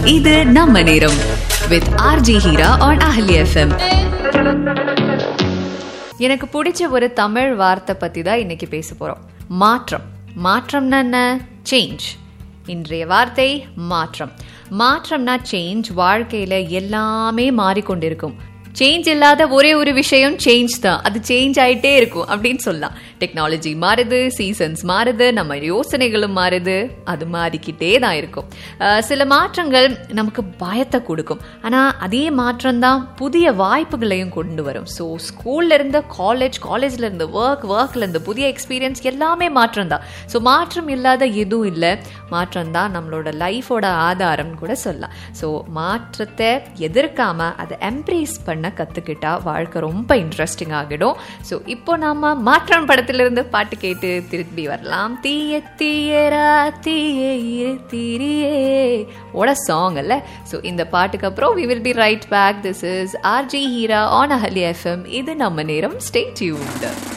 இது நம்ம நேரம் with RJ Heera on Ahali FM எனக்கு பிடிச்ச ஒரு தமிழ் வார்த்தை பத்தி தான் இன்னைக்கு பேச போறோம் மாற்றம் மாற்றம்னா என்ன சேஞ்ச் இன்றைய வார்த்தை மாற்றம் மாற்றம்னா சேஞ்ச் வாழ்க்கையில எல்லாமே மாறிக்கொண்டிருக்கும் சேஞ்ச் இல்லாத ஒரே ஒரு விஷயம் சேஞ்ச் தான் அது சேஞ்ச் ஆயிட்டே இருக்கும் அப்படின்னு சொல்லலாம் டெக்னாலஜி மாறுது சீசன்ஸ் மாறுது நம்ம யோசனைகளும் மாறுது அது மாறிக்கிட்டே தான் இருக்கும் அஹ் சில மாற்றங்கள் நமக்கு பயத்தை கொடுக்கும் ஆனா அதே மாற்றம் தான் புதிய வாய்ப்புகளையும் கொண்டு வரும் ஸோ ஸ்கூல்ல இருந்து காலேஜ் காலேஜ்ல இருந்து ஒர்க் ஒர்க்ல இருந்து புதிய எக்ஸ்பீரியன்ஸ் எல்லாமே மாற்றம் தான் ஸோ மாற்றம் இல்லாத எதுவும் இல்லை மாற்றம் தான் நம்மளோட லைஃபோட ஆதாரம் கூட சொல்லலாம் ஸோ மாற்றத்தை எதிர்க்காம அதை எம்ப்ரேஸ் பண்ண கத்துக்கிட்டா வாழ்க்கை ரொம்ப இன்ட்ரெஸ்டிங் ஆகிடும் ஸோ இப்போ நாம மாற்றம் படத்திலிருந்து பாட்டு கேட்டு திருப்பி வரலாம் தீய தீயரா தீய இரு திரியே ஓட சாங் அல்ல ஸோ இந்த பாட்டுக்கு அப்புறம் we will be right back this is RJ Heera on Ahali FM இது நம்ம நேரம் ஸ்டே டியூன்ட்